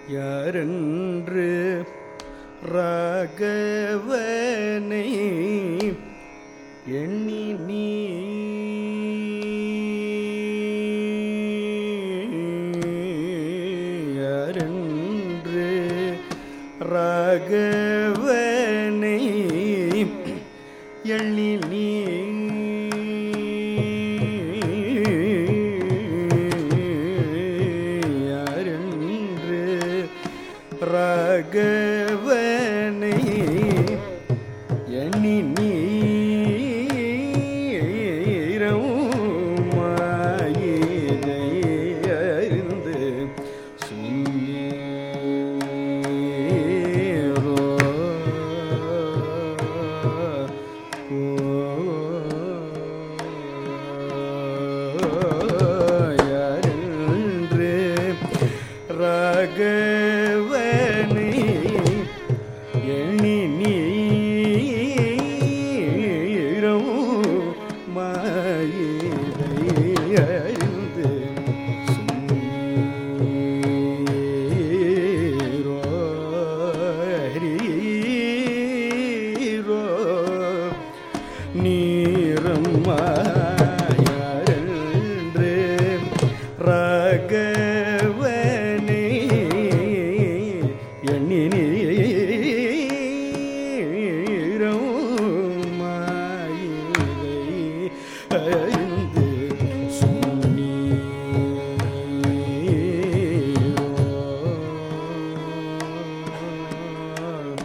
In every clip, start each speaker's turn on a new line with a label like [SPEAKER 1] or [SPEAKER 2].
[SPEAKER 1] யாரென்று ராகவனை எண்ணி நீ யாரென்று ராகவனை எண்ணி நீ யாரென்று ராகவனை எண்ணி நீரவுமாயிதை அறிந்து சுங்கீரோ யாரென்று ராகவனை எண்ணி நீரம் மாயிரை அறிந்து சுங்கீரோ ஹரீரோ நீரம்மாயன்று ராகவனே எண்ணி நீரமாயிரை அறிந்து சுன்னீரோ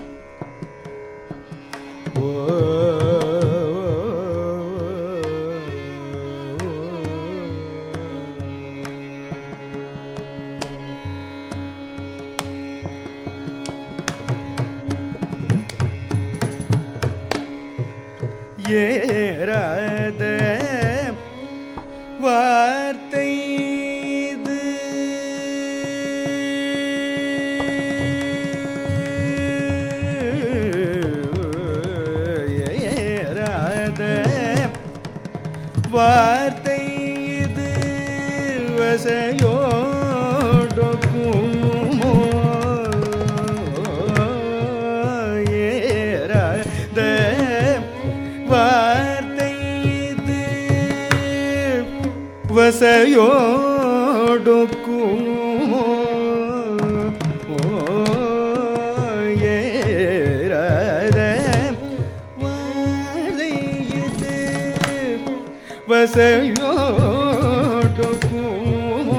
[SPEAKER 1] ஏறாத வார்த்தை இது ஏறாத வார்த்தை இது வசையோடொக்குமோ ஏறாத வார்த்தை இது வசையோடொக்குமோ ஏறாத வார்த்தை இது வசையோடொக்குமோ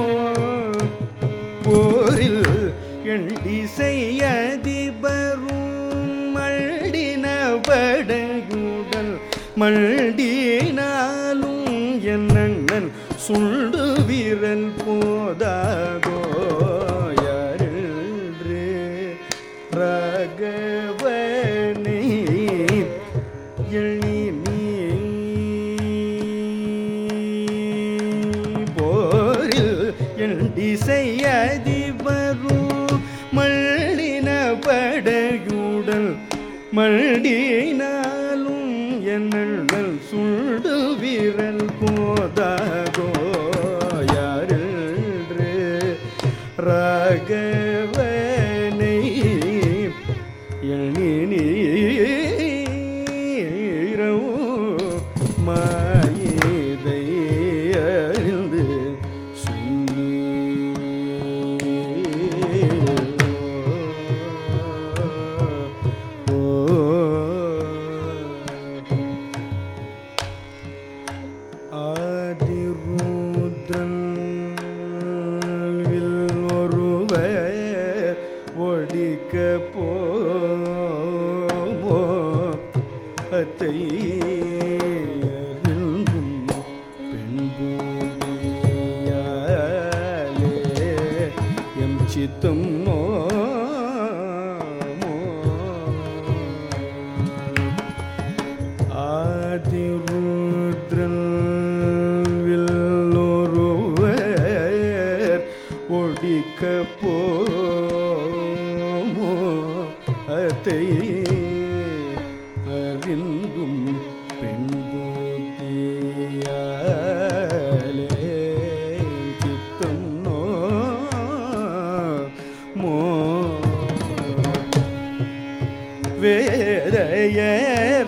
[SPEAKER 1] போரில் எண்டிசையதிபரும் மல்டின படகுடல் மல்டினாலும் என் அண்ணன் சுண்டு வீரல் போதாகோ யாரென்று ராகவனை எண்ணி நீ போரில் என் திசையதிபரும் மல்லின படையுடல் மல்டினாலும் என்னல் சுண்டு விரல் போதாகோ யாரென்று ராகவனை எண்ணி நீரோ மாயிதை அறிந்து ஆதிருத்ரன் ஒருவர் ஒடிக்க போமோ அத்தை அறிந்தும் பெண்பூடியாலே எம் சித்தம் நோமோ ஆதிருத்ரன் ஒருவர் ஒடிக்க போமோ அத்தை அறிந்தும் பெண் புத்தியாலே சித்தம் நோ மோ வேதையர்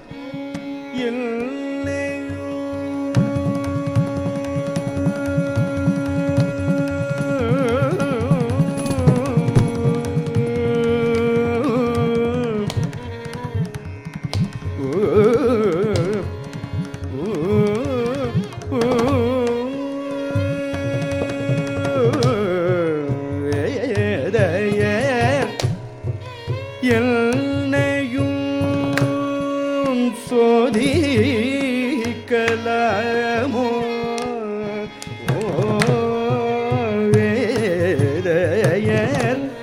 [SPEAKER 1] வேதையர் என்னையும் சோதிக்கலாமோ ஓ, வேதையர்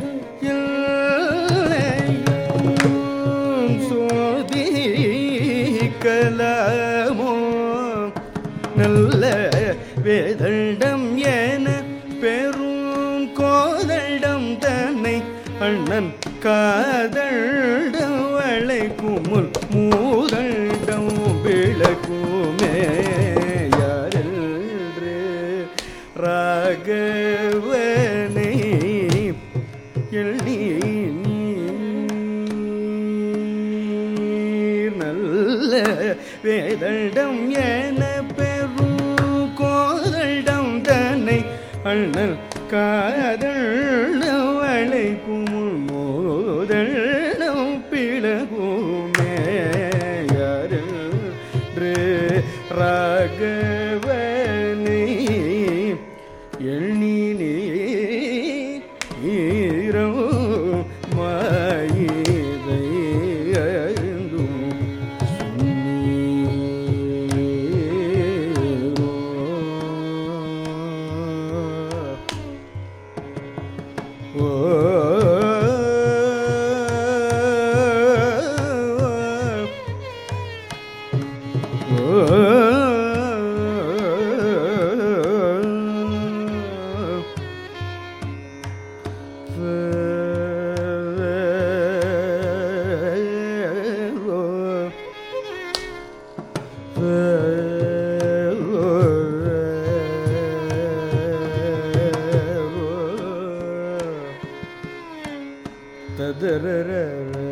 [SPEAKER 1] என்னையும் சோதிக்கலாமோ நல்ல வேதண்டம் என பெரும் கோதண்டம் தன்னை அண்ணன் காதண்டம் வளைக்குமுல் மூதண்டம் விளக்குமே யாரென்று ராகவனை எள்ளி நீர் நல்ல வேதண்டம் என பெரும் கோதண்டம் தன்னை அண்ணல் காதல் வளைக்கும் மோதல்டம் பிளகுமே யாரு ராகவனை எண்ணி நீரோ மாயிதை அருந்தும் சுன்னீரோ. ஓ ததரர